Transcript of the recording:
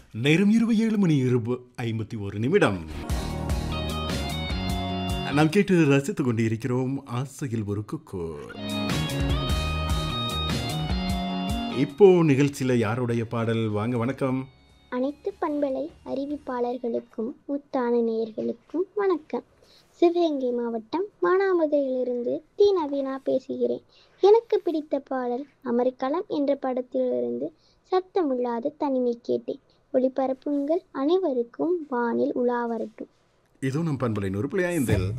நேரம் இருபது ஏழு மணி இருபது ஐம்பத்தி ஒரு நிமிடம் நாம் கேட்டு ரசித்துக் கொண்டு இருக்கிறோம் ஆசையில் ஒரு குக்கு இப்போ நிகழ்ச்சியில யாருடைய பாடல் வாங்க வணக்கம் அனைத்து பண்பலை அறிவிப்பாளர்களுக்கும் முத்தான நேயர்களுக்கும் வணக்கம் சிவகங்கை மாவட்டம் மானாமதுரையிலிருந்து தி நவீனா பேசுகிறேன் எனக்கு பிடித்த பாடல் அமர்க்களம் என்ற படத்திலிருந்து சத்தமில்லாத தனிமை கேட்டேன் ஒளிபரப்புங்கள் அனைவருக்கும் வானில் உலா வரட்டும் இதோ நம் பண்பலை நூறு புள்ளி ஐந்தில்